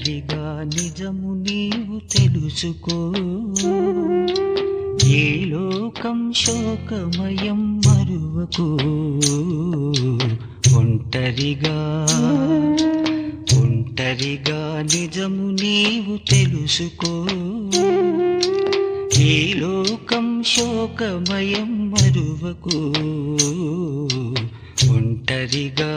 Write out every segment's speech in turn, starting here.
ఒంటరిగా నిజము నీవు తెలుసుకో ఈ లోకం శోకమయం మరువకు ఒంటరిగా ఒంటరిగా నిజము నీవు తెలుసుకో ఈ లోకం శోకమయం మరువకు ఒంటరిగా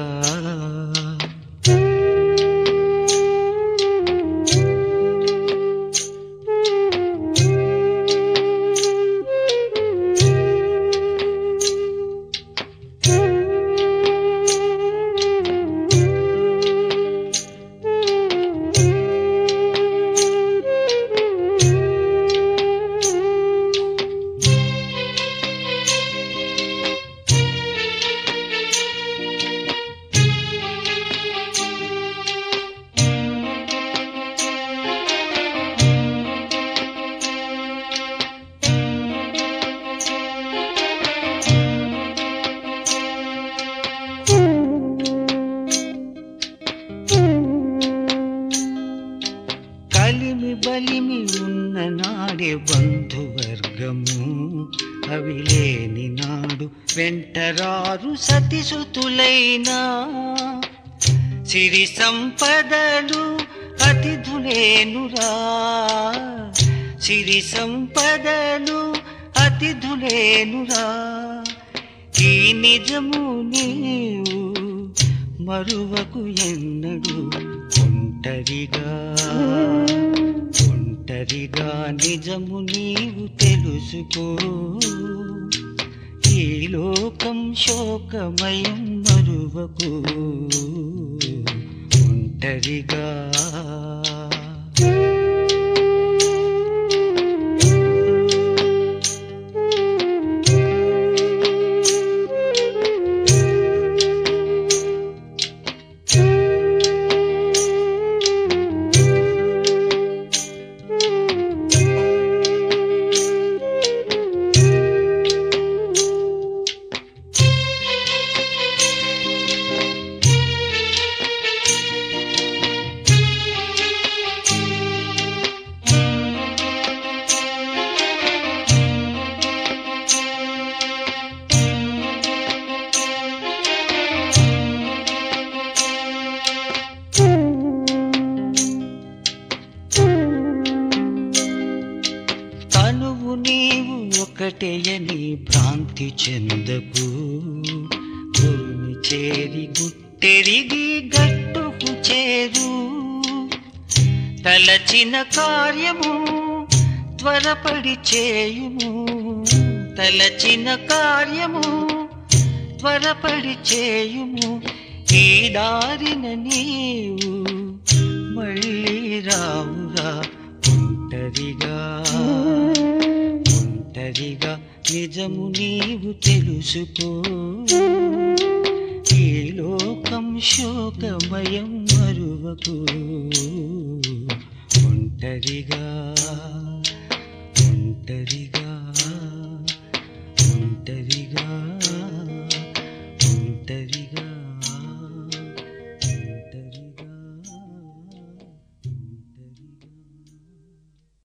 కలిమి బలిమి ఉన్న నాడే బంధువర్గము అవి లేని నాడు వెంటరారు సతిసుతులైనా సిరి సంపదలు అతిథులేనురా సిరి సంపదలు అతిథులేనురా ఈ నిజము నీవు మరువకు ఎన్నడు ఒంటరిగా ఒంటరిగా నిజము నీవు తెలుసుకో ఈ లోకం శోకమయం మరువకు ఒంటరిగా తనువు నీవు ఒకటేయని భ్రాంతి చెందకు గురుని చేరి గుట్టెరిగి గట్టుకు చేరు తలచిన కార్యము త్వరపడి చేయుము తలచిన కార్యము త్వరపడి చేయుము ఈ దారిన నీవు మళ్ళీ రావురా ఒంటరిగా ఒంటరిగా నిజము నీవు తెలుసుకో ఈ లోకం శోకమయం మరువకు ఒంటరిగా ఒంటరిగా